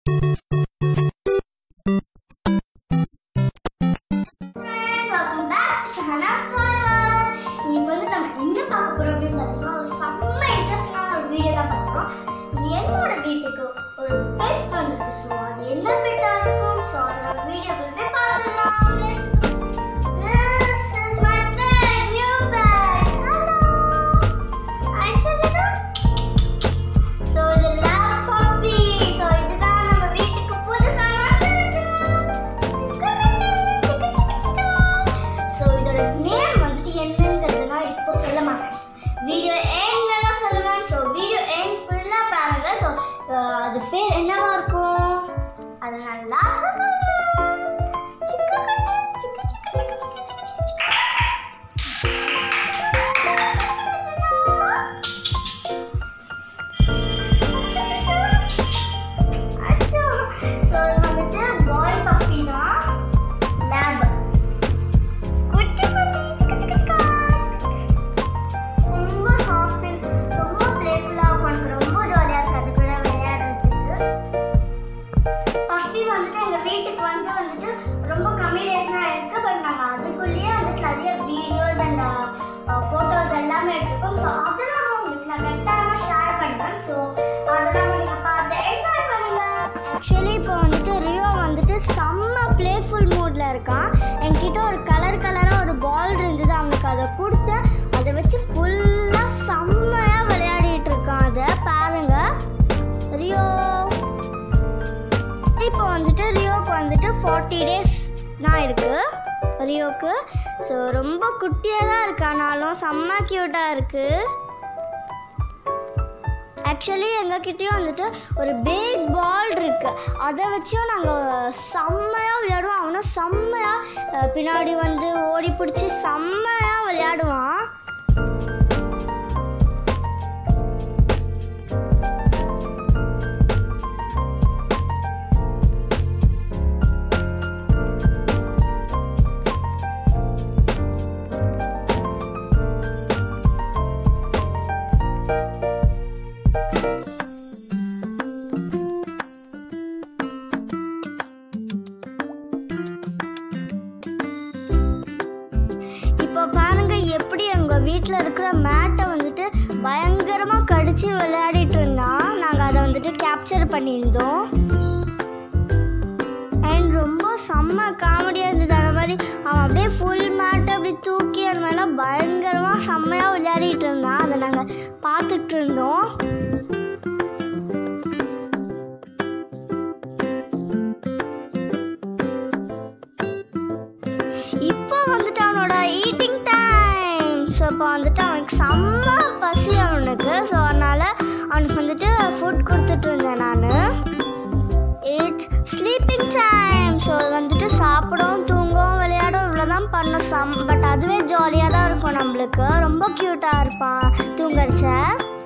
Friends, welcome back to Shahana's Toilet. இன்னைக்கு வந்து நம்ம என்ன பார்க்க போறோம் அப்படின்னு பார்த்தீங்கன்னா ஒரு செம்ம இன்ட்ரெஸ்டிங்கான ஒரு வீடியோ தான் பார்க்க போறோம் இது என்னோட வீட்டுக்கு ஒரு பெட் வந்திருக்கு ஸோ அது என்ன பெட்டா இருக்கும் ஸோ அதை நம்ம வீடியோக்குள்ள போய் பார்த்துடலாம் This is my pet, new pet. Hello. Actually, so இது லேப் பப்பி ஸோ இதுதான் நம்ம வீட்டுக்கு புதுசா ஸோ இதோட நேம் வந்துட்டு என்னங்கிறது நான் இப்போ சொல்ல மாட்டேன் வீடியோ எண்ட்ல தான் சொல்லுவேன் ஸோ வீடியோ எண்ட் ஃபுல்லாக பாருங்க ஸோ அது பேர் என்னவா இருக்கும் அதை நான் லாஸ்ட்டாக சொல்லுவேன் சிக்கு குட்டி, சிக்கு சிக்கு சிக்கு சிக்கு சிக்கு சிக்கு சிக்கு. அச்சோ ஸோ இது வந்துட்டு பாய் பப்பி தான் லேப் குட்டி பப்பி சிக்க சிக்க சிக்கா ரொம்ப சாஃப்ட் ரொம்ப பிளேஃபுல்லாக இருக்கும் எனக்கு ரொம்ப ஜாலியாக இருக்கு அது கூட விளையாடுறதுக்கு பப்பி வந்துட்டு எங்கள் வீட்டுக்கு வந்து வந்துட்டு ரொம்ப கம்மி டேஸ் தான் இருக்கு பட் நாங்கள் அதுக்குள்ளேயே வந்துட்டு நிறைய வீடியோஸ் அண்ட் ஃபோட்டோஸ் எல்லாமே எடுத்துருக்கோம் ஸோ அதெல்லாம் உங்களுக்கு நான் கட்டாயமாக ஷேர் பண்ணுறேன் ஸோ அதெல்லாம் நீங்கள் பார்த்து என்ஜாய் பண்ணுங்க ஆக்சுவலி இப்போ வந்துட்டு ரியோ வந்துட்டு செம்ம பிளேஃபுல் மூடில் இருக்கான் என்கிட்ட ஒரு கலர் கலராக ஒரு பால் இருந்தது அவனுக்கு அதை கொடுத்தேன் அதை வச்சு ஃபுல்லாக செம்மையாக விளையாடிட்டு இருக்கான் அதை பாருங்க ரியோ இப்போ வந்துட்டு ரியோக்கு வந்துட்டு ஃபார்ட்டி டேஸ் தான் இருக்கு ரியோக்கு ஸோ ரொம்ப குட்டியாக தான் இருக்கானாலும் செம்ம க்யூட்டாக இருக்கு ஆக்சுவலி எங்ககிட்டயும் வந்துட்டு ஒரு பிக் பால் இருக்கு அதை வச்சும் நாங்கள் செம்மையாக விளையாடுவோம் அவனும் செம்மையாக பின்னாடி வந்து ஓடி பிடிச்சி செம்மையாக விளையாடுவான் இப்போ பாருங்க எப்படி எங்க வீட்டில் இருக்கிற மேட்டை வந்துட்டு பயங்கரமா கடிச்சு விளையாடிட்டு இருந்தான் நாங்கள் அதை வந்துட்டு கேப்சர் பண்ணியிருந்தோம் அண்ட் ரொம்ப செம்ம காமெடியாக இருந்தது அந்த மாதிரி அவன் அப்படியே ஃபுல் மேட்டை அப்படி தூக்கி அந்த மாதிரிலாம் பயங்கரமாக செம்மையாக விளையாடிட்டு இருந்தான் அதை நாங்கள் பார்த்துட்டு இருந்தோம் இப்போ வந்துட்டு அவனோட ஈட்டிங் டைம் ஸோ இப்போ வந்துட்டு அவனுக்கு செம்ம பசி அவனுக்கு ஸோ அதனால் அவனுக்கு வந்துட்டு ஃபுட் கொடுத்துட்டு இருந்தேன் நான் இட்ஸ் ஸ்லீப்பிங் டைம் ஸோ வந்துட்டு சாப்பிடும் தூங்கும் விளையாடும் இவ்வளோதான் பண்ணும் சம் பட் அதுவே ஜாலியாக தான் இருக்கும் நம்மளுக்கு ரொம்ப க்யூட்டாக இருப்பான் தூங்கறச்ச